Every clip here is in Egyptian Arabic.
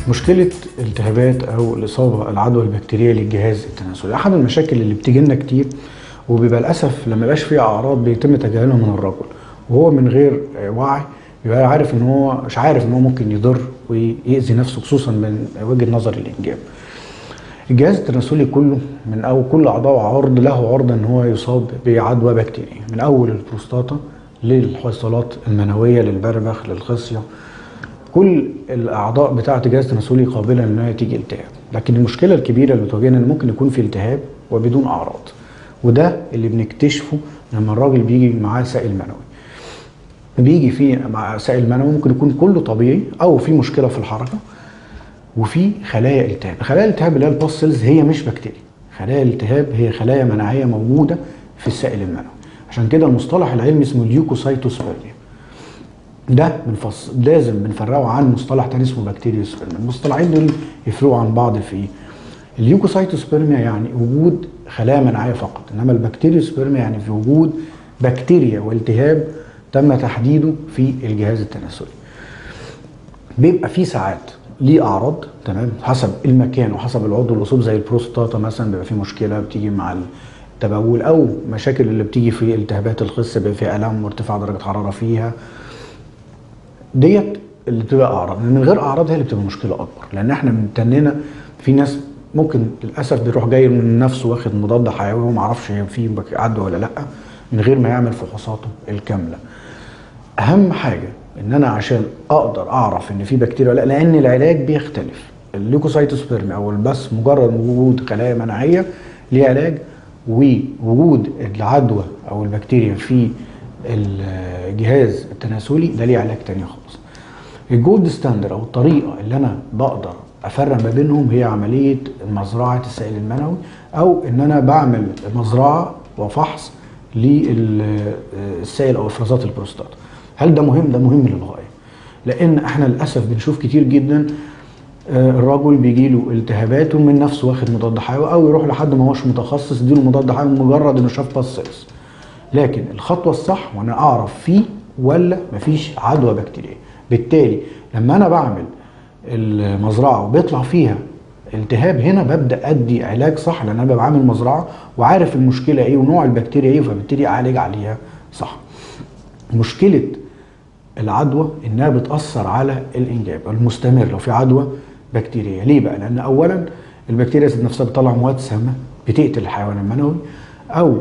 مشكلة التهابات أو الإصابة العدوى البكتيرية للجهاز التناسلي أحد المشاكل اللي بتيجي لنا كتير وبيبقى للأسف لما يبقاش فيها أعراض بيتم تجاهلها من الرجل وهو من غير وعي بيبقى عارف إن هو مش عارف إن هو ممكن يضر ويأذي نفسه خصوصا من وجهة نظر الإنجاب. الجهاز التناسلي كله من أو كل أعضاء عرض له عرضة إن هو يصاب بعدوى بكتيرية من أول البروستاتا للحصيلات المنوية للبربخ للخصية كل الاعضاء بتاعه الجهاز التناسلي قابله انها تيجي التهاب لكن المشكله الكبيره اللي بتواجهنا ان ممكن يكون في التهاب وبدون اعراض وده اللي بنكتشفه لما الراجل بيجي معاه سائل منوي بيجي فيه مع سائل منوي ممكن يكون كله طبيعي او في مشكله في الحركه وفي خلايا التهاب خلايا الالتهاب اللي هي الباسلز هي مش بكتيريا خلايا الالتهاب هي خلايا مناعيه موجوده في السائل المنوي عشان كده المصطلح العلمي اسمه اليوكوسايتوسبيرميا ده بنفص... لازم بنفرقه عن مصطلح تاني اسمه بكتيريوسبيرميا المصطلحين دول يفرقوا عن بعض في ايه اليوكوسايتوسبيرميا يعني وجود خلايا مناعيه فقط انما البكتيريوسبيرميا يعني في وجود بكتيريا والتهاب تم تحديده في الجهاز التناسلي بيبقى في ساعات ليه اعراض تمام حسب المكان وحسب العضو الاصيب زي البروستاتا مثلا بيبقى في مشكله بتيجي مع التبول او مشاكل اللي بتيجي في التهابات الخص بيبقى في الام وارتفاع درجه حراره فيها ديت اللي بتبقى اعراض من غير اعراض هي اللي بتبقى مشكله اكبر لان احنا متننا في ناس ممكن للاسف بيروح جاي من نفسه واخد مضاد حيوي وما اعرفش هي فيه عدوى ولا لا من غير ما يعمل فحوصاته الكامله اهم حاجه ان انا عشان اقدر اعرف ان في بكتيريا ولا لا لان العلاج بيختلف الليوكوسايتوسبيرمي او بس مجرد وجود خلايا مناعيه ليه علاج ووجود العدوى او البكتيريا في الجهاز التناسلي ده ليه علاج تاني خالص الجولد ستاندر او الطريقه اللي انا بقدر افرق ما بينهم هي عمليه مزرعه السائل المنوي او ان انا بعمل مزرعه وفحص للسائل او افرازات البروستات هل ده مهم ده مهم للغايه لان احنا للاسف بنشوف كتير جدا الرجل بيجي له التهابات ومن نفسه واخد مضاد حيوي او يروح لحد ما هوش متخصص يديله مضاد حيوي مجرد انه شاف باسلز لكن الخطوه الصح وانا اعرف فيه ولا مفيش عدوى بكتيريه بالتالي لما انا بعمل المزرعه وبيطلع فيها التهاب هنا ببدا ادي علاج صح لان انا ببقى عامل مزرعه وعارف المشكله ايه ونوع البكتيريا ايه فببتدي اعالج عليها صح مشكله العدوى انها بتاثر على الانجاب المستمر لو في عدوى بكتيريه ليه بقى لان اولا البكتيريا ذات نفسها بتطلع مواد سامه بتقتل الحيوان المنوي او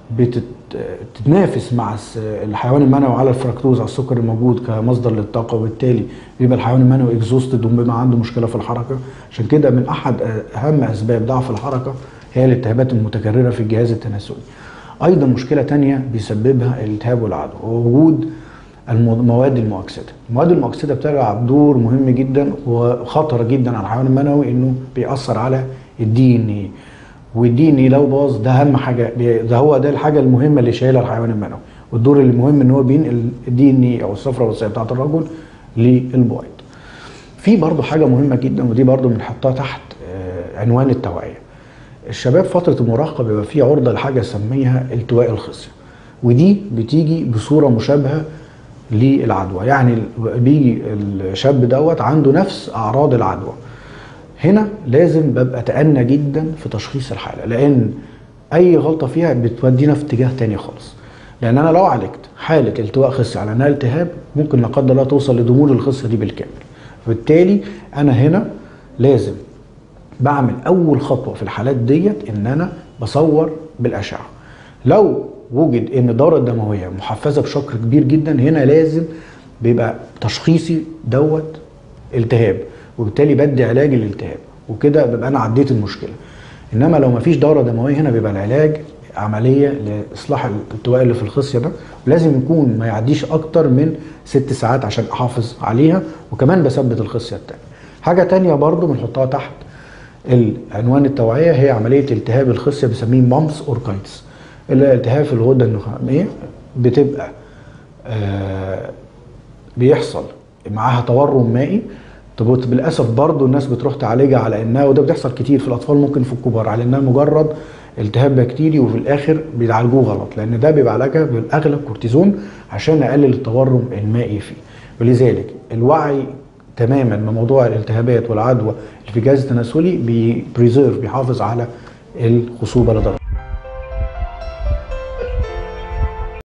بتتنافس مع الحيوان المنوي على الفركتوز على السكر الموجود كمصدر للطاقه وبالتالي بيبقى الحيوان المنوي اكزوستد وبيبقى عنده مشكله في الحركه عشان كده من احد اهم اسباب ضعف الحركه هي الالتهابات المتكرره في الجهاز التناسلي ايضا مشكله تانية بيسببها الالتهاب والعدوى ووجود المواد المؤكسده المواد المؤكسده بتلعب دور مهم جدا وخطر جدا على الحيوان المنوي انه بيأثر على الدي ان ايه والدي ان لو باظ ده اهم حاجه ده هو ده الحاجه المهمه اللي شايلها الحيوان المنوي والدور المهم ان هو بينقل الدي ان او الصفرة والصيه بتاعت الرجل للبويض في برضه حاجه مهمه جدا ودي برضه بنحطها تحت عنوان التوعيه الشباب فتره المراهقه بيبقى فيه عرضه لحاجه نسميها التواء الخصيه ودي بتيجي بصوره مشابهه للعدوى يعني بيجي الشاب دوت عنده نفس اعراض العدوى هنا لازم ببقى تأنى جدا في تشخيص الحاله لان اي غلطه فيها بتودينا في اتجاه تاني خالص لان انا لو عالجت حاله التواء خصي على انها التهاب ممكن لا قدر الله توصل لضمور الخصيه دي بالكامل وبالتالي انا هنا لازم بعمل اول خطوه في الحالات ديت ان انا بصور بالاشعه لو وجد ان الدوره الدمويه محفزه بشكل كبير جدا هنا لازم بيبقى تشخيصي دوت التهاب وبالتالي بدي علاج الالتهاب وكده ببقى انا عديت المشكله انما لو مفيش دوره دمويه هنا بيبقى العلاج عمليه لاصلاح الالتواء اللي في الخصيه ده ولازم يكون ما يعديش اكتر من ست ساعات عشان احافظ عليها وكمان بثبت الخصيه التانيه حاجه تانية برضو بنحطها تحت العنوان التوعيه هي عمليه التهاب الخصيه بنسميه مامس اوركايتس اللي التهاب في الغده النخاميه بتبقى آه بيحصل معاها تورم مائي طب بالاسف برضه الناس بتروح تعالجها على انها وده بتحصل كتير في الاطفال ممكن في الكبار على انها مجرد التهاب بكتيري وفي الاخر بيعالجوه غلط لان ده بيبقى علاجها بالاغلب كورتيزون عشان نقلل التورم المائي فيه ولذلك الوعي تماما من موضوع الالتهابات والعدوى اللي في الجهاز التناسلي بيبريزيرف بيحافظ على الخصوبه لدرجه